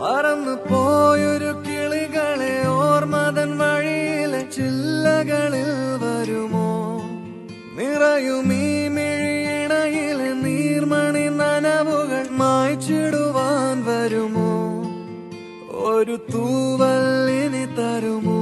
പറന്നു പോയൊരു കിളികളെ ഓർമ്മതൻ വഴിയിലെ ചില്ലകളിൽ വരുമോ നിറയും ഈ മിഴിയിണയിലെ നീർമണി നനവുകൾ മായ്ച്ചിടുവാൻ വരുമോ ഒരു തൂവല്ലിനി തരുമോ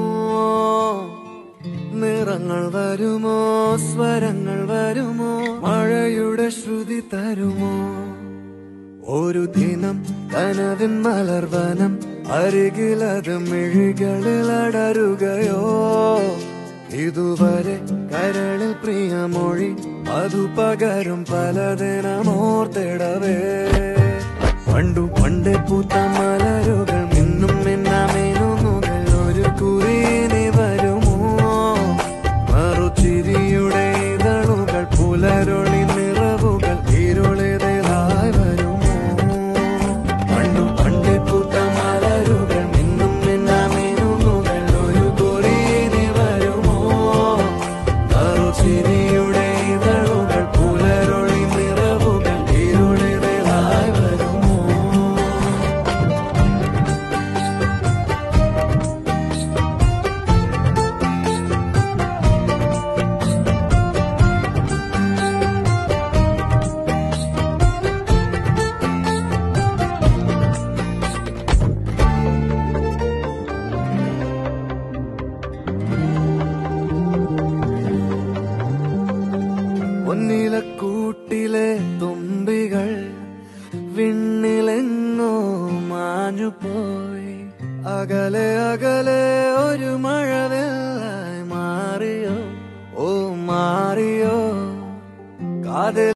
നിറങ്ങൾ വരുമോ സ്വരങ്ങൾ വരുമോ മഴയുടെ ശ്രുതി തരുമോ ഒരു ദിനം കനവിൻ മലർവനം അരികിലത് മിഴികളിൽ അടരുകയോ ഇതുവരെ കരളിൽ പ്രിയമൊഴി അതു പകരും പലതിനമോർത്തിടവേ പണ്ടു പണ്ടേ പൂത്ത മലരുകൾ മിന്നും മിന്നാമേനുകൾ ഒരു കുറിയിനി വരുമോ മറുചിരിയുടെ ഇതളുകൾ പുലരൊളി നിറവുകൾ ഇരുളിതായി വരുമോ പണ്ടു പണ്ടേ പൂത്ത മലരുകൾ മിന്നും മിന്നാമേനുകൾ ഒരു കുറിയിനി വരുമോ മറുചിരിയുടെ ഇതളുകൾ പുലരൊളി നിറവുകൾ ഇരുളിതായി വരുമോ പൊന്നിലക്കൂട്ടിലെ തുമ്പികൾ വിണ്ണിലെങ്ങോ മാഞ്ഞു പോയി അകലെ അകലെ ഒരു മഴവെള്ളായി മാറിയോ ഓ മാറിയോ കാതിൽ